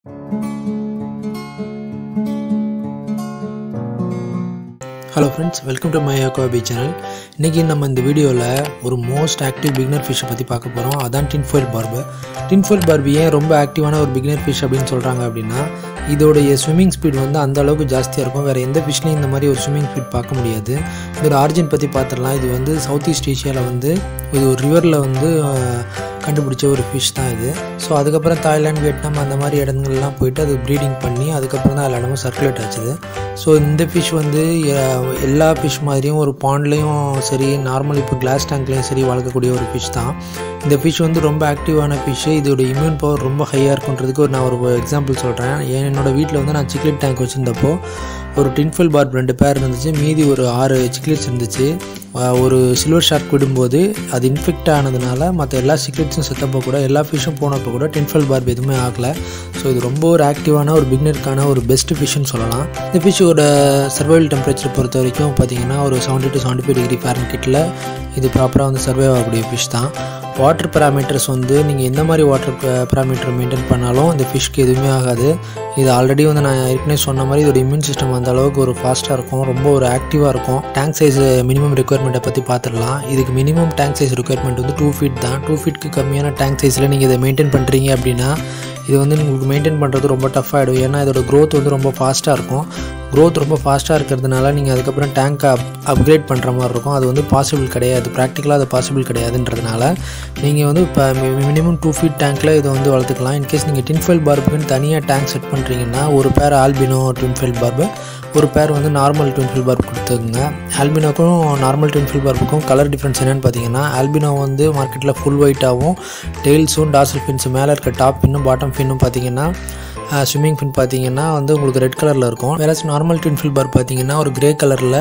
hello friends welcome to my அக்வாபி channel இன்றைக்கி நம்ம இந்த வீடியோவில் ஒரு மோஸ்ட் ஆக்டிவ் பிகினர் ஃபிஷ்ஷை பற்றி பார்க்க போகிறோம் அதான் டின்ஃபாயில் பார்பு டின்ஃபாயில் பார்பு ஏன் ரொம்ப ஆக்டிவான ஒரு பிகினர் ஃபிஷ் அப்படின்னு சொல்கிறாங்க அப்படின்னா இதோடைய ஸ்விம்மிங் ஸ்பீட் வந்து அந்த அளவுக்கு ஜாஸ்தியாக இருக்கும் வேறு எந்த ஃபிஷ்லையும் இந்த மாதிரி ஒரு ஸ்விம்மிங் ஸ்பீட் பார்க்க முடியாது இதோட ஆரிஜின் பற்றி பார்த்துடலாம் இது வந்து சவுத் ஈஸ்ட் ஏஷியாவில் வந்து இது ஒரு ரிவரில் வந்து அஹ், கண்டுபிடிச்ச ஒரு ஃபிஷ் தான் இது ஸோ அதுக்கப்புறம் தாய்லாந்து வியட்நாம் அந்த மாதிரி இடங்கள்லாம் போயிட்டு அது ப்ரீடிங் பண்ணி அதுக்கப்புறம் தான் எல்லா இடமும் சர்க்குலேட் ஆச்சுது ஸோ இந்த ஃபிஷ் வந்து அஹ், எல்லா ஃபிஷ் மாதிரியும் ஒரு பாண்ட்லேயும் சரி நார்மல் இப்போ கிளாஸ் டேங்க்லேயும் சரி வளர்க்கக்கூடிய ஒரு ஃபிஷ் தான் இந்த ஃபிஷ் வந்து ரொம்ப ஆக்டிவான ஃபிஷ்ஷு இதோட இம்யூன் பவர் ரொம்ப ஹையாக இருக்குன்றதுக்கு ஒரு நான் ஒரு எக்ஸாம்பிள் சொல்கிறேன் என்னோட வீட்டில் வந்து நான் சிக்லெட் டேங்க் வச்சுருந்தப்போ ஒரு டின்ஃபில் பார்ப் ரெண்டு பேர் இருந்துச்சு மீதி ஒரு ஆறு சிக்லெட்ஸ் இருந்துச்சு அஹ் ஒரு சில்வர் ஷார்க் விடும்போது அது இன்ஃபெக்ட் ஆனதுனால மற்ற எல்லா சிக்லெட்ஸும் செத்தப்போ கூட எல்லா ஃபிஷ்ஷும் போனப்போ கூட டின்ஃபில் பார்ப் எதுவுமே ஆகலை ஸோ இது ரொம்ப ஒரு ஆக்டிவான ஒரு பிகினருக்கான ஒரு பெஸ்ட் ஃபிஷ்னு சொல்லலாம் இந்த ஃபிஷ்ஷோட சர்வைவல் டெம்பரேச்சர் பொறுத்த வரைக்கும் பார்த்தீங்கன்னா ஒரு seventy to seventy five degree ஃபேரன்கிட்டில் இது ப்ராப்பராக வந்து சர்வே ஆகக்கூடிய ஃபிஷ் தான் வாட்டர் பேராமீட்டர்ஸ் வந்து நீங்கள் எந்த மாதிரி வாட்டர் பேராமீட்டர் மெயின்டைன் பண்ணாலும் இந்த ஃபிஷ்க்கு எதுவுமே ஆகாது இது ஆல்ரெடி வந்து நான் ஏற்கனவே சொன்ன மாதிரி இதோட இம்யூன் சிஸ்டம் அந்த அளவுக்கு ஒரு ஃபாஸ்ட்டாக இருக்கும் ரொம்ப ஒரு ஆக்டிவாக இருக்கும் டேங்க் சைஸ் மினிமம் ரெக்குயர்மெண்ட்டை பற்றி பார்த்துடலாம் இதுக்கு மினிமம் டேங்க் சைஸ் ரெக்குயர்மெண்ட் வந்து டூ ஃபீட் தான் டூ ஃபீட்க்கு கம்மியான டேங்க் சைஸில் நீங்கள் இதை மெயின்டைன் பண்ணுறீங்க அப்படின்னா இது வந்து உங்களுக்கு மெயின்டைன் பண்ணுறது ரொம்ப டஃப் ஆகிடும் ஏன்னா இதோட growth வந்து ரொம்ப ஃபாஸ்ட்டாக இருக்கும் growth ரொம்ப ஃபாஸ்ட்டாக இருக்கிறதுனால நீங்கள் அதுக்கப்புறம் டேங்க்கை அப் அப்கிரேட் பண்ணுற மாதிரி இருக்கும் அது வந்து பாசிபிள் கிடையாது ப்ராக்டிக்கலாக அது பாசிபிள் கிடையாதுன்றதுனால நீங்கள் வந்து இப்போ மினிமம் டூ ஃபீட் டேங்க்கில் இதை வந்து வளர்த்துக்கலாம் இன்கேஸ் நீங்கள் டின்ஃபைல் பார்புக்குன்னு தனியாக டேங்க் செட் பண்ணுறீங்கன்னா ஒரு பேர் ஆல்பினோ டின்ஃபைல் பார்பு ஒரு பேர் வந்து நார்மல் ட்வின்ஃபில் பார்ப் கொடுத்துக்குங்க ஆல்பினோக்கும் நார்மல் ட்வின்ஃபில் பார்ப்புக்கும் கலர் டிஃப்ரென்ஸ் என்னென்னு பார்த்தீங்கன்னா ஆல்பினோ வந்து மார்க்கெட்டில் ஃபுல் ஒயிட்டாகவும் டெய்ல்ஸும் டார்சல் ஃபின்ஸும் மேலே இருக்க டாப் ஃபின்னும் பாட்டம் ஃபின்னும் பார்த்தீங்கன்னா ஸ்விம்மிங் ஃபின் பார்த்தீங்கன்னா வந்து உங்களுக்கு ரெட் கலரில் இருக்கும் வேற நார்மல் ட்வின்ஃபில் பார் பார்த்தீங்கன்னா ஒரு கிரே கலரில்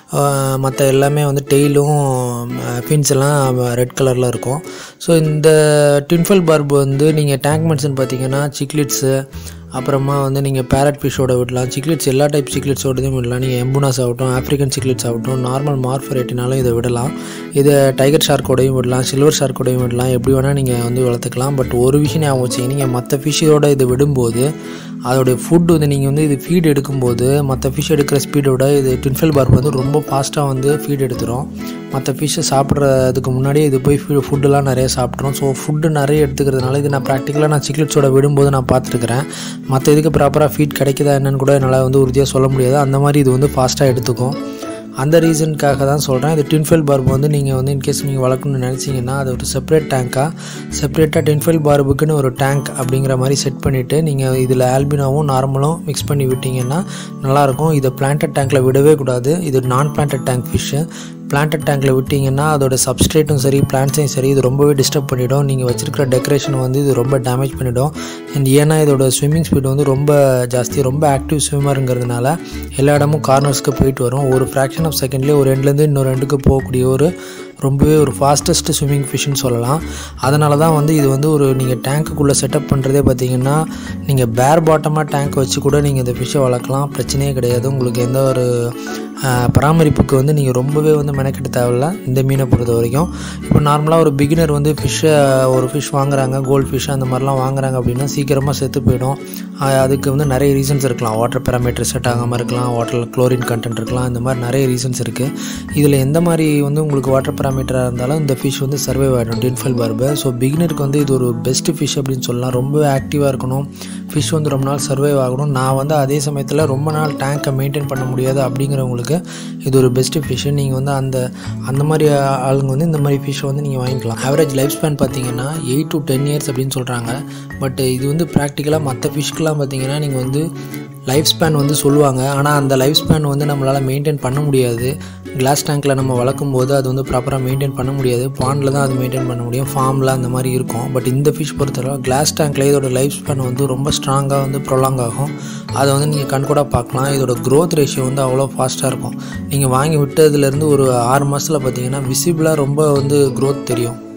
மற்ற எல்லாமே வந்து டெய்லும் ஃபின்ஸ் எல்லாம் ரெட் கலரில் இருக்கும் ஸோ இந்த ட்வின்ஃபில் பார்ப் வந்து நீங்கள் டேங்க் மென்ஷன் பார்த்தீங்கன்னா சிக்லிட்ஸு அப்புறமா வந்து நீங்கள் பேரட் ஃபிஷ்ஷோட விடலாம் சிக்லெட்ஸ் எல்லா டைப் சிக்லெட்ஸோடதையும் விடலாம் நீங்கள் எம்புனாஸ் ஆகட்டும் ஆஃப்ரிக்கன் சிக்லெட்ஸ் ஆகட்டும் நார்மல் மார்ஃபரேட்டினாலும் இதை விடலாம் இதை டைகர் ஷார்க்கோடையும் விடலாம் சில்வர் ஷார்க்கோடையும் விடலாம் எப்படி வேணால் நீங்கள் வந்து வளர்த்துக்கலாம் பட் ஒரு விஷயம் ஞாபகம் வச்சுங்க நீங்கள் மற்ற ஃபிஷ்ஷோட இதை விடும்போது அதோடைய ஃபுட் வந்து நீங்கள் வந்து இது ஃபீட் எடுக்கும்போது மற்ற ஃபிஷ் எடுக்கிற ஸ்பீடோட இது ட்வின்ஃபில் பார்ப் வந்து ரொம்ப ஃபாஸ்ட்டாக வந்து ஃபீட் எடுத்துரும் மற்ற ஃபிஷ்ஷை சாப்பிட்றதுக்கு முன்னாடியே இது போய் ஃபீ ஃபுட்டெல்லாம் நிறைய சாப்பிட்றோம் ஸோ ஃபுட்டு நிறைய எடுத்துக்கிறதுனால இது நான் ப்ராக்டிக்கலாக நான் சிக்லெட்ஸோட விடும்போது நான் பார்த்துருக்குறேன் மற்ற இதுக்கு ப்ராப்பராக ஃபீட் கிடைக்குதா என்னன்னு கூட என்னால் வந்து உறுதியாக சொல்ல முடியாது அந்த மாதிரி இது வந்து ஃபாஸ்ட்டாக எடுத்துக்கும் அந்த ரீசனுக்காக தான் சொல்கிறேன் இது டின்ஃபெல் பார்ப் வந்து நீங்கள் வந்து இன்கேஸ் நீங்கள் வளர்க்கணும்னு நினச்சிங்கன்னா அது ஒரு செப்பரேட் டேங்காக செப்பரேட்டாக டின்ஃபெல் பார்புக்குன்னு ஒரு டேங்க் அப்படிங்கிற மாதிரி செட் பண்ணிவிட்டு நீங்கள் இதில் ஆல்பினாவும் நார்மலும் மிக்ஸ் பண்ணி விட்டிங்கன்னா நல்லாயிருக்கும் இதை பிளான்டட் டேங்க்கில் விடவே கூடாது இது நான் பிளான்டட் டேங்க் ஃபிஷ்ஷு பிளான்டட் டேங்க்கில் விட்டிங்கன்னா அதோட சப்ஸ்ட்ரேட்டும் சரி பிளான்ட்ஸையும் சரி இது ரொம்பவே டிஸ்டர்ப் பண்ணிடும் நீங்கள் வச்சிருக்கிற டெக்கரேஷன் வந்து இது ரொம்ப டேமேஜ் பண்ணிடும் அண்ட் ஏன்னா இதோட ஸ்விம்மிங் ஸ்பீட் வந்து ரொம்ப ஜாஸ்தி ரொம்ப ஆக்டிவ் ஸ்விம்மருங்கிறதுனால எல்லா இடமும் கார்னர்ஸ்க்கு போயிட்டு வரும் ஒரு ஃப்ராக்ஷன் ஆஃப் செகண்ட்லேயே ஒரு ரெண்டுலேருந்து இன்னொரு ரெண்டுக்கு போகக்கூடிய ஒரு ரொம்பவே ஒரு ஃபாஸ்டஸ்ட் ஸ்விம்மிங் ஃபிஷ்னு சொல்லலாம் அதனால தான் வந்து இது வந்து ஒரு நீங்கள் டேங்க்குள்ளே செட்டப் பண்ணுறதே பார்த்தீங்கன்னா நீங்கள் பேர் பாட்டமாக டேங்க் வச்சு கூட நீங்கள் இந்த ஃபிஷ்ஷை வளர்க்கலாம் பிரச்சனையே கிடையாது உங்களுக்கு எந்த ஒரு ஆஹ், பராமரிப்புக்கு வந்து நீங்கள் ரொம்பவே வந்து மெனக்கெட்டு தேவையில்ல இந்த மீனை பொறுத்த வரைக்கும் இப்போ நார்மலாக ஒரு பிகினர் வந்து ஃபிஷ்ஷை ஒரு ஃபிஷ் வாங்குறாங்க கோல்ட் ஃபிஷ் அந்த மாதிரிலாம் வாங்குறாங்க அப்படின்னா சீக்கிரமாக செத்து போயிடும் ஆஹ், அதுக்கு வந்து நிறைய ரீசன்ஸ் இருக்கலாம் வாட்டர் பேராமீட்டர் செட் ஆகாமல் இருக்கலாம் வாட்டரில் குளோரின் கண்டென்ட் இருக்கலாம் இந்த மாதிரி நிறைய ரீசன்ஸ் இருக்குது இதில் எந்த மாதிரி வந்து உங்களுக்கு வாட்டர் பேராமீட்டராக இருந்தாலும் இந்த ஃபிஷ் வந்து சர்வைவ் ஆகிடும் டின்ஃபெல் பார்பு ஸோ பிகினருக்கு வந்து இது ஒரு பெஸ்ட் ஃபிஷ் அப்படின்னு சொல்லலாம் ரொம்ப ஆக்டிவாக இருக்கணும் ஃபிஷ் வந்து ரொம்ப நாள் சர்வைவ் ஆகணும் நான் வந்து அதே சமயத்தில் ரொம்ப நாள் டேங்க்கை மெயின்டைன் பண்ண முடியாது அப்படிங்கிறவங்களுக்கு இது ஒரு பெஸ்ட்டு ஃபிஷ்ஷு நீங்கள் வந்து அந்த அந்த மாதிரி ஆளுங்க வந்து இந்த மாதிரி ஃபிஷ்ஷை வந்து நீங்கள் வாங்கிக்கலாம் ஆவரேஜ் லைஃப் ஸ்பேன் பார்த்தீங்கன்னா எயிட் டு டென் இயர்ஸ் அப்படின்னு சொல்கிறாங்க பட் இது வந்து ப்ராக்டிக்கலாக மற்ற ஃபிஷ்க்கெலாம் பார்த்தீங்கன்னா நீங்கள் வந்து லைஃப் ஸ்பேன் வந்து சொல்லுவாங்க ஆனால் அந்த லைஃப் ஸ்பேன் வந்து நம்மளால் மெயின்டைன் பண்ண முடியாது கிளாஸ் டேங்க்கில் நம்ம வளர்க்கும் போது அது வந்து ப்ராப்பராக மெயின்டைன் பண்ண முடியாது பாண்டில் தான் அது மெயின்டைன் பண்ண முடியும் ஃபார்மில் அந்த மாதிரி இருக்கும் பட் இந்த ஃபிஷ் பொறுத்தவரை கிளாஸ் டேங்க்கில் இதோட லைஃப் ஸ்பேன் வந்து ரொம்ப ஸ்ட்ராங்காக வந்து ப்ரொலாங் ஆகும் அதை வந்து நீங்கள் கண்கூட பார்க்கலாம் இதோட growth ரேஷியோ வந்து அவ்வளோ ஃபாஸ்ட்டாக இருக்கும் நீங்கள் வாங்கி விட்டதுலேருந்து ஒரு ஆறு மாதத்தில் பார்த்தீங்கன்னா விசிபிளாக ரொம்ப வந்து growth தெரியும்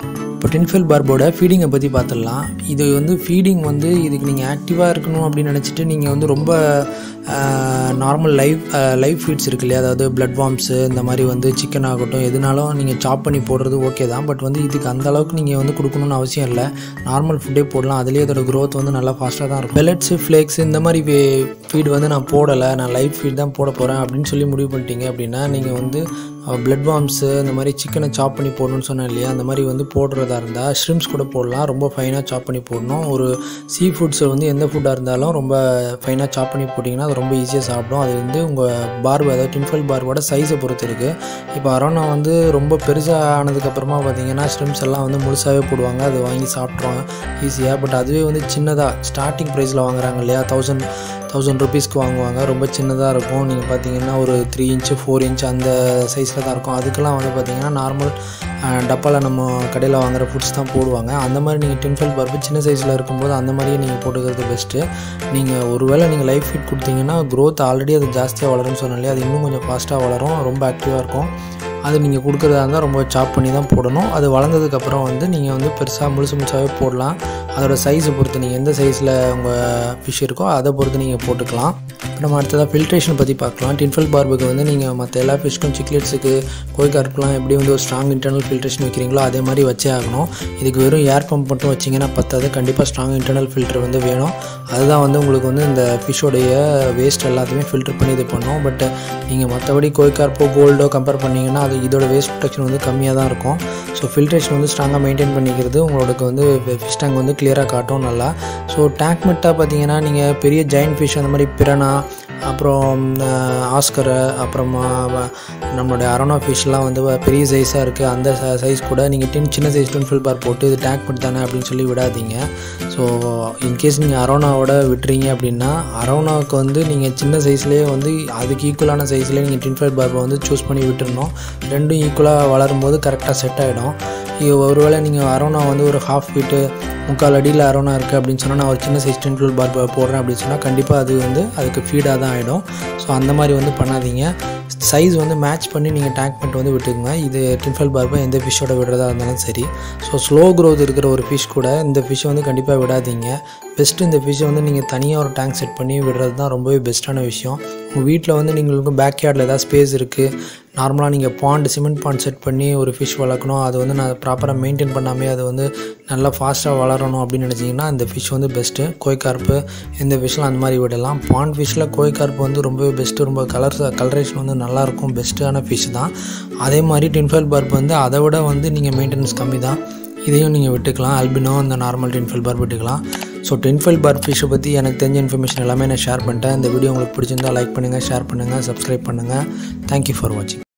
இப்போ டின்ஃபெல் பார்போட ஃபீடிங்கை பற்றி பார்த்துடலாம் இது வந்து ஃபீடிங் வந்து இதுக்கு நீங்கள் ஆக்டிவாக இருக்கணும் அப்படின்னு நினச்சிட்டு நீங்கள் வந்து ரொம்ப நார்மல் லைவ் லைவ் ஃபீட்ஸ் இருக்கு இல்லையா அதாவது பிளட் வார்ம்ஸு இந்த மாதிரி வந்து சிக்கன் ஆகட்டும் எதுனாலும் நீங்கள் சாப் பண்ணி போடுறது ஓகே தான் பட் வந்து இதுக்கு அந்த அளவுக்கு நீங்கள் வந்து கொடுக்கணும்னு அவசியம் இல்லை நார்மல் ஃபுட்டே போடலாம் அதுலேயே அதோட க்ரோத் வந்து நல்லா ஃபாஸ்ட்டாக தான் இருக்கும் பெலட்ஸு ஃப்ளேக்ஸ் இந்த மாதிரி ஃபீட் வந்து நான் போடலை நான் லைவ் ஃபீட் தான் போட போகிறேன் அப்படின்னு சொல்லி முடிவு பண்ணிட்டீங்க அப்படின்னா நீங்கள் வந்து பிளட் வார்ம்ஸு இந்த மாதிரி சிக்கனை சாப் பண்ணி போடணும்னு சொன்னேன் இல்லையா அந்த மாதிரி வந்து போடுறதா இருந்தால் ஷ்ரிம்ஸ் கூட போடலாம் ரொம்ப ஃபைனாக சாப் பண்ணி போடணும் ஒரு சீ ஃபுட்ஸ் வந்து எந்த ஃபுட்டாக இருந்தாலும் ரொம்ப ஃபைனாக சாப் பண்ணி போட்டிங்கன்னா அது ரொம்ப ஈஸியாக சாப்பிடும் அது வந்து உங்கள் பார்பு அதாவது டின்ஃபல் பார்போட சைஸை பொறுத்து இருக்குது இப்போ அரோனா வந்து ரொம்ப பெருசாக ஆனதுக்கப்புறமா பார்த்தீங்கன்னா ஷ்ரிம்ஸ் எல்லாம் வந்து முழுசாகவே போடுவாங்க அது வாங்கி சாப்பிட்ருவாங்க ஈஸியாக பட் அதுவே வந்து சின்னதாக ஸ்டார்டிங் ப்ரைஸில் வாங்குறாங்க இல்லையா தௌசண்ட் தௌசண்ட் ருபீஸ்க்கு வாங்குவாங்க ரொம்ப சின்னதாக இருக்கும் நீங்கள் பார்த்தீங்கன்னா ஒரு த்ரீ இன்ச்சு ஃபோர் இன்ச் அந்த சைஸில் தான் இருக்கும் அதுக்கெல்லாம் வந்து பார்த்தீங்கன்னா நார்மல் டப்பாவில் நம்ம கடையில் வாங்குற ஃபுட்ஸ் தான் போடுவாங்க அந்த மாதிரி நீங்கள் டின்ஃபெல் பருப்பு சின்ன சைஸில் இருக்கும்போது அந்த மாதிரியே நீங்கள் போட்டுக்கிறது பெஸ்ட்டு நீங்கள் ஒருவேளை நீங்கள் லைஃப் ஃபீட் கொடுத்தீங்கன்னா க்ரோத் ஆல்ரெடி அது ஜாஸ்தியாக வளரும்னு சொன்னாலே அது இன்னும் கொஞ்சம் ஃபாஸ்ட்டாக வளரும் ரொம்ப ஆக்டிவாக இருக்கும் அது நீங்கள் கொடுக்குறதா இருந்தால் ரொம்ப சாப் பண்ணி தான் போடணும் அது வளர்ந்ததுக்கப்புறம் வந்து நீங்கள் வந்து பெருசாக முழுசு முழுசாகவே போடலாம் அதோட சைஸை பொறுத்து நீங்கள் எந்த சைஸில் உங்கள் ஃபிஷ் இருக்கோ அதை பொறுத்து நீங்கள் போட்டுக்கலாம் இப்போ நம்ம அடுத்ததாக ஃபில்ட்ரேஷன் பற்றி பார்க்கலாம் டின்ஃபல் பார்புக்கு வந்து நீங்கள் மற்ற எல்லா ஃபிஷ்க்கும் சிக்லெட்ஸுக்கு கோய்கார்ப்புலாம் எப்படி வந்து ஒரு ஸ்ட்ராங் இன்டர்னல் ஃபில்ட்ரேஷன் வைக்கிறீங்களோ அதே மாதிரி வச்சே ஆகணும் இதுக்கு வெறும் ஏர் பம்ப் மட்டும் வச்சிங்கன்னா பத்தாது கண்டிப்பாக ஸ்ட்ராங் இன்டர்னல் ஃபில்டர் வந்து வேணும் அதுதான் வந்து உங்களுக்கு வந்து இந்த ஃபிஷ்ஷோடைய வேஸ்ட் எல்லாத்தையுமே ஃபில்டர் பண்ணி இது பண்ணும் பட் நீங்கள் மற்றபடி கோய்கார்ப்போ கோல்டோ கம்பேர் பண்ணிங்கன்னா அது இதோட வேஸ்ட் ப்ரொடக்ஷன் வந்து கம்மியாக தான் இருக்கும் ஸோ ஃபில்ட்ரேஷன் வந்து ஸ்ட்ராங்காக மெயின்டைன் பண்ணிக்கிறது உங்களுக்கு வந்து ஃபிஷ் டேங்க் வந்து கிளியராக காட்டும் நல்லா ஸோ டேங்க் மெட்டாக பார்த்தீங்கன்னா நீங்கள் பெரிய ஜெயின் ஃபிஷ் அந்த மாதிரி பிரணா அப்புறம் ஆஸ்கரு அப்புறமா நம்மளுடைய அரோனா ஃபிஷ்லாம் வந்து பெரிய சைஸாக இருக்குது அந்த சைஸ் கூட நீங்கள் டின் சின்ன சைஸ் டின் ஃபில் பார் போட்டு இது டேங்க் பண்ணி தானே அப்படின்னு சொல்லி விடாதீங்க ஸோ இன்கேஸ் நீங்கள் அரோனாவோட விட்டுறீங்க அப்படின்னா அரோனாவுக்கு வந்து நீங்கள் சின்ன சைஸ்லேயே வந்து அதுக்கு ஈக்குவலான சைஸ்லேயே நீங்கள் டின் ஃபில் பார்பை வந்து சூஸ் பண்ணி விட்டுருணும் ரெண்டும் ஈக்குவலாக வளரும்போது கரெக்டாக செட் ஆகிடும் ஒருவேளை நீங்கள் அரோனா வந்து ஒரு ஹாஃப் ஃபீட்டு முக்கால் அடியில் அரோனா இருக்குது அப்படின்னு சொன்னால் நான் ஒரு சின்ன சைஸ் டென் டுவெல் பார் போடுறேன் அப்படின்னு சொன்னால் கண்டிப்பாக அது வந்து அதுக்கு ஃபீடாக தான் ஆகிடும் ஸோ அந்த மாதிரி வந்து பண்ணாதீங்க சைஸ் வந்து மேட்ச் பண்ணி நீங்கள் டேங்க் பண்ணிட்டு வந்து விட்டுக்குங்க இது டின்ஃபல் பார்பை எந்த ஃபிஷ்ஷோட விடுறதா இருந்தாலும் சரி ஸோ ஸ்லோ க்ரோத் இருக்கிற ஒரு ஃபிஷ் கூட இந்த ஃபிஷ்ஷை வந்து கண்டிப்பாக விடாதீங்க பெஸ்ட்டு இந்த ஃபிஷ்ஷை வந்து நீங்கள் தனியாக ஒரு டேங்க் செட் பண்ணி விடுறது தான் ரொம்பவே பெஸ்ட்டான விஷயம் உங்கள் வீட்டில் வந்து நீங்களுக்கு பேக் யார்டில் ஏதாவது ஸ்பேஸ் இருக்குது நார்மலாக நீங்கள் பாண்ட் சிமெண்ட் பாண்ட் செட் பண்ணி ஒரு ஃபிஷ் வளர்க்கணும் அது வந்து நான் ப்ராப்பராக மெயின்டைன் பண்ணாமே அது வந்து நல்லா ஃபாஸ்ட்டாக வளரணும் அப்படின்னு நினச்சிங்கன்னா இந்த ஃபிஷ் வந்து பெஸ்ட்டு கோய்கார்ப்பு இந்த ஃபிஷ்லாம் அந்த மாதிரி விடலாம் பாண்ட் ஃபிஷ்ஷில் கோய்கார்ப்பு வந்து ரொம்பவே பெஸ்ட்டு ரொம்ப கலர் கலரேஷன் வந்து நல்லாயிருக்கும் பெஸ்ட்டான ஃபிஷ் தான் அதே மாதிரி டின்ஃபெல் பார்ப் வந்து அதை விட வந்து நீங்கள் மெயின்டெனன்ஸ் கம்மி தான் இதையும் நீங்கள் விட்டுக்கலாம் அல்பினோ அந்த நார்மல் டென்ஃபெல் பார் விட்டுக்கலாம் ஸோ டென்ஃபெல் பார் ஃபிஷ்ஷை பற்றி எனக்கு தெரிஞ்ச இன்ஃபர்மேஷன் எல்லாமே நான் ஷேர் பண்ணிட்டேன் இந்த வீடியோ உங்களுக்கு பிடிச்சிருந்தால் லைக் பண்ணுங்கள் ஷேர் பண்ணுங்கள் சப்ஸ்கிரைப் பண்ணுங்கள் தேங்க்யூ ஃபார் வாட்சிங்